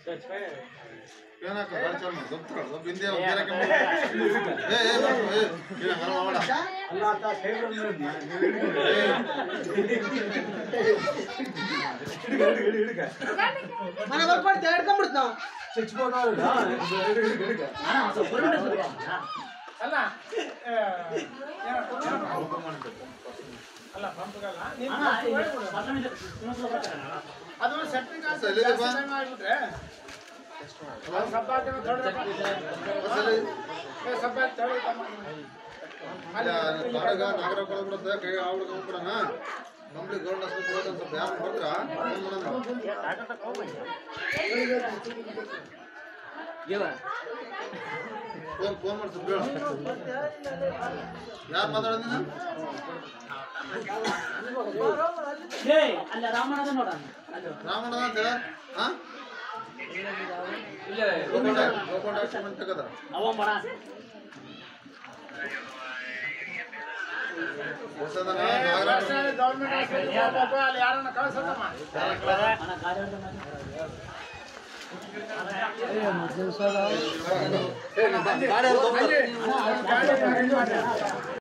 ಏನಾಕ ಗಾಡಿ ಚಾಲು ಮಾಡು ಸ್ವಲ್ಪ ತಗೊಳ್ಳು, ಸ್ವಲ್ಪ ಹಿಂದೆ ಒಂದು ಗಿರಾಕಿ ಮಾಡು. ಏ ಏ ಬರ್ತು, ಏ ಇಲ್ಲ ಹಂಗಲ್ಲ ಮಾಡ್ಬೇಡ. ಮನೆ ಬರ್ಕೊಡ್ತೀವಿ ಹಿಡ್ಕೊಂಡ್ಬಿಡ್ತು ನಾವು ಅಲ್ಲ ಆ, ಏನೋ ಕೊಡು. ಅಲ್ಲ ಪಂಪ್ಗಲ್ಲ ನೀನು ಅದು ಸೆಪ್ಟಿಕ್ ಸರ್, ಎಲ್ಲಿದೆ ಬಾ? ಆಗ್ಬಿಟ್ರೆ ಅದು ಸಬ್ಬ ಹಾಕಿದ್ರೆ ದೊಡ್ಡ ಬಸ್ಸಲ್ಲಿ ಏ, ಸಬ್ಬ ಹಾಕಿ ತಗೊಳ್ಳಿ ತಮ್ಮ. ಇಲ್ಲ, ಅದು ಕಾಡಗ ನಾಗರ ಕೊಡ್ಬಿಡುತ್ತೆ ಕೈ ಆವ್ರಿಗೆ ಹೋಗ್ಬಿಡಣ ಕಂಪ್ಲಿ ಗೌರ್ಮೆಂಟ್ ಹಾಸ್ಪಿಟಲ್ ಹೋಗೋದು ಸ್ವಲ್ಪ ಯಾರು ಬರ್ತೀರಾ ಫೋನ್ ಮಾಡೋಣ ಫೋನ್ ಫೋನ್ ಮಾಡಿ ಸ್ವಲ್ಪ ಹೇಳು ಯಾರು ಮಾತಾಡೋದು ನೀನು ಅಲ್ಲ ರಾಮನದ ನೋಡ ರಾಮಣ್ಣ ಅಂತ ಹೇಳ ಹಾ ಗೋಪಾಲ್ ಗೋಪಾಲ್ ಡಾಕ್ಯುಮೆಂಟ್ ತೆಗದ ಅವ ಬಡ ಹೊಸದನ ನಾಗರಾಜ್ ಗೌರ್ಮೆಂಟ್ ಹಾಸ್ಪಿಟಲ್ ಹೋಗ್ಬೇಕು, ಅಲ್ಲಿ ಯಾರನ್ನ ಕಳ್ಸತ್ತಮ್ಮ ಅಣ್ಣ ಗಾಡಿ ಹೊಡ್ದು ಮಾಡಿ. ಏ, ನಿಮ್ಮ ಗಾಡಿ ಅವ್ರು ಹೋಗ್ತಾರೆ. ಗಾಡಿ